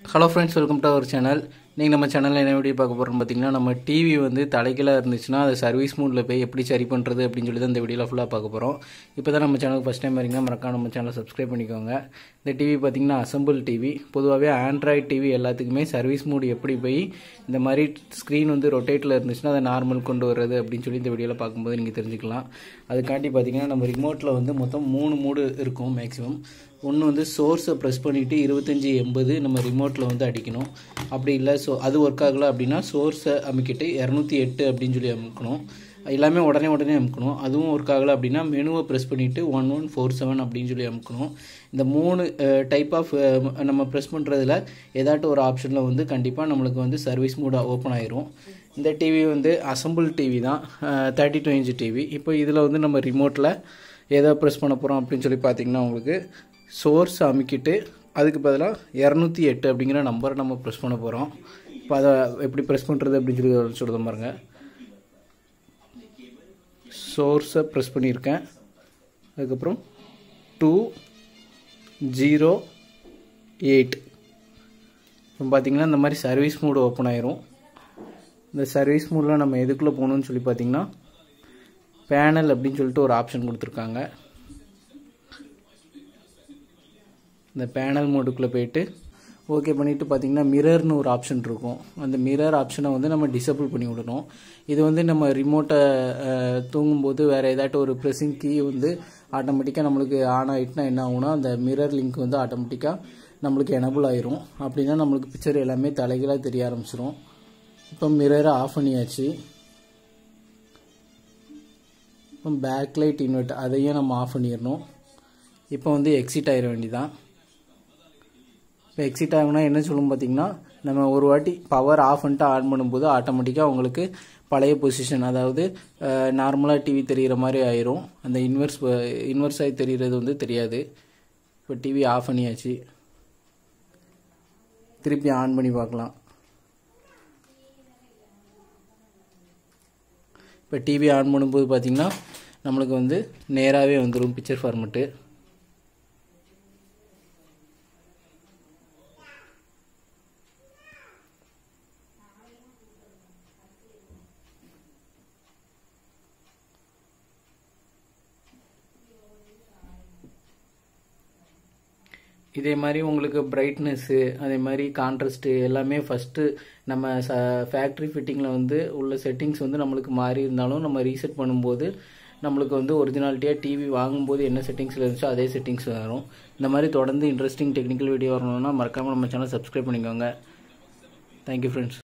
hello friends welcome to our channel நீங்கள் நம்ம சேனலில் என்ன வீடியோ பார்க்க போகிறோம் பார்த்தீங்கன்னா நம்ம டிவி வந்து தலைகீழாக இருந்துச்சுன்னா அதை சர்வீஸ் மூடில் போய் எப்படி சரி பண்ணுறது அப்படின்னு சொல்லி தான் இந்த வீடியோவில் ஃபுல்லாக பார்க்க போகிறோம் இப்போ தான் நம்ம சேனலுக்கு ஃபஸ்ட் டைம் வரீங்க மறக்காம நம்ம சேனலை சப்ஸ்கிரைப் பண்ணிக்கோங்க இந்த டிவி பார்த்தீங்கன்னா அசம்பிள் டிவி பொதுவாகவே ஆண்ட்ராய்ட் டிவி எல்லாத்துக்குமே சர்வீஸ் மூடு எப்படி போய் இந்த மாதிரி ஸ்க்ரீன் வந்து ரொட்டேட்டில் இருந்துச்சுன்னா அதை நார்மல் கொண்டு வர்றது அப்படின்னு சொல்லி இந்த வீடியோவில் பார்க்கும்போது நீங்கள் தெரிஞ்சுக்கலாம் அதுக்காண்டி பார்த்தீங்கன்னா நம்ம ரிமோட்டில் வந்து மொத்தம் மூணு மூடு இருக்கும் மேக்ஸிமம் ஒன்று வந்து சோர்ஸை ப்ரெஸ் பண்ணிவிட்டு இருபத்தஞ்சி எண்பது நம்ம ரிமோட்டில் வந்து அடிக்கணும் அப்படி இல்லை ஸோ அது ஒர்க் ஆகலை அப்படின்னா சோர்ஸை அமைக்கிட்டு இரநூத்தி எட்டு அப்படின்னு சொல்லி அமுக்கணும் எல்லாமே உடனே உடனே அமுக்கணும் அதுவும் ஒர்க் ஆகலை அப்படின்னா மெனுவை ப்ரெஸ் பண்ணிவிட்டு ஒன் ஒன் ஃபோர் செவன் அப்படின்னு சொல்லி அமுக்கணும் இந்த மூணு டைப் ஆஃப் நம்ம ப்ரெஸ் பண்ணுறதுல ஏதாட்டும் ஒரு ஆப்ஷனில் வந்து கண்டிப்பாக நம்மளுக்கு வந்து சர்வீஸ் மூட ஓப்பன் ஆயிரும் இந்த டிவி வந்து அசம்பிள் டிவி தான் தேர்ட்டி டூ இன்ச் டிவி இப்போ இதில் வந்து நம்ம ரிமோட்டில் எதை ப்ரெஸ் பண்ண போகிறோம் அப்படின்னு சொல்லி பார்த்தீங்கன்னா உங்களுக்கு சோர்ஸ் அமுக்கிட்டு அதுக்கு பதிலாக இரநூத்தி எட்டு அப்படிங்கிற நம்பரை நம்ம ப்ரெஸ் பண்ண போகிறோம் இப்போ அதை எப்படி ப்ரெஸ் பண்ணுறது அப்படின்னு சொல்லி சொல்லுத பாருங்க சோர்ஸை ப்ரெஸ் பண்ணியிருக்கேன் அதுக்கப்புறம் டூ ஜீரோ எயிட் இப்போ பார்த்தீங்கன்னா இந்த மாதிரி சர்வீஸ் மூடு ஓப்பன் ஆயிரும் இந்த சர்வீஸ் மூடில் நம்ம எதுக்குள்ளே போகணுன்னு சொல்லி பார்த்தீங்கன்னா பேனல் அப்படின்னு சொல்லிட்டு ஒரு ஆப்ஷன் கொடுத்துருக்காங்க இந்த பேனல் மோடுக்குள்ளே போயிட்டு ஓகே பண்ணிவிட்டு பார்த்தீங்கன்னா மிரர்னு ஒரு ஆப்ஷன் இருக்கும் அந்த மிரர் ஆப்ஷனை வந்து நம்ம டிசபிள் பண்ணி விடணும் இது வந்து நம்ம ரிமோட்டை தூங்கும்போது வேறு ஏதாட்டும் ஒரு ப்ரெஸ்ஸிங் கீ வந்து ஆட்டோமேட்டிக்காக நம்மளுக்கு ஆன் ஆகிட்டுனா என்ன ஆகும்னா அந்த மிரர் லிங்க் வந்து ஆட்டோமேட்டிக்காக நம்மளுக்கு எனபிள் ஆயிரும் அப்படின்னா நம்மளுக்கு பிக்சர் எல்லாமே தலைகளாக தெரிய ஆரம்பிச்சிரும் இப்போ மிரரை ஆஃப் பண்ணியாச்சு இப்போ பேக் லைட் இன்வெர்ட் அதையும் நம்ம ஆஃப் பண்ணிடணும் இப்போ வந்து எக்ஸிட் ஆகிட வேண்டியதான் இப்போ எக்ஸிட் ஆகுனா என்ன சொல்லும் பார்த்தீங்கன்னா நம்ம ஒரு வாட்டி பவர் ஆஃப் பண்ணிட்டு ஆன் பண்ணும்போது ஆட்டோமேட்டிக்காக உங்களுக்கு பழைய பொசிஷன் அதாவது நார்மலாக டிவி தெரிகிற மாதிரி ஆயிரும் அந்த இன்வெர்ஸ் இன்வெர்ஸ் ஆகி தெரிகிறது வந்து தெரியாது இப்போ டிவி ஆஃப் பண்ணியாச்சு திருப்பி ஆன் பண்ணி பார்க்கலாம் இப்போ டிவி ஆன் பண்ணும்போது பார்த்திங்கன்னா நம்மளுக்கு வந்து நேராகவே வந்துடும் பிக்சர் ஃபார்மெட்டு இதே மாதிரி உங்களுக்கு பிரைட்னஸ்ஸு அதே மாதிரி கான்ட்ராஸ்ட்டு எல்லாமே ஃபஸ்ட்டு நம்ம ச ஃபேக்ட்ரி ஃபிட்டிங்கில் வந்து உள்ள செட்டிங்ஸ் வந்து நம்மளுக்கு மாறி இருந்தாலும் நம்ம ரீசெட் பண்ணும்போது நம்மளுக்கு வந்து ஒரிஜினாலிட்டியாக டிவி வாங்கும்போது என்ன செட்டிங்ஸில் இருந்துச்சோ அதே செட்டிங்ஸ் வரும் இந்த மாதிரி தொடர்ந்து இன்ட்ரெஸ்டிங் டெக்னிக்கல் வீடியோ வரணும்னா மறக்காமல் நம்ம சேனல் சப்ஸ்கிரைப் பண்ணிக்கோங்க தேங்க்யூ ஃப்ரெண்ட்ஸ்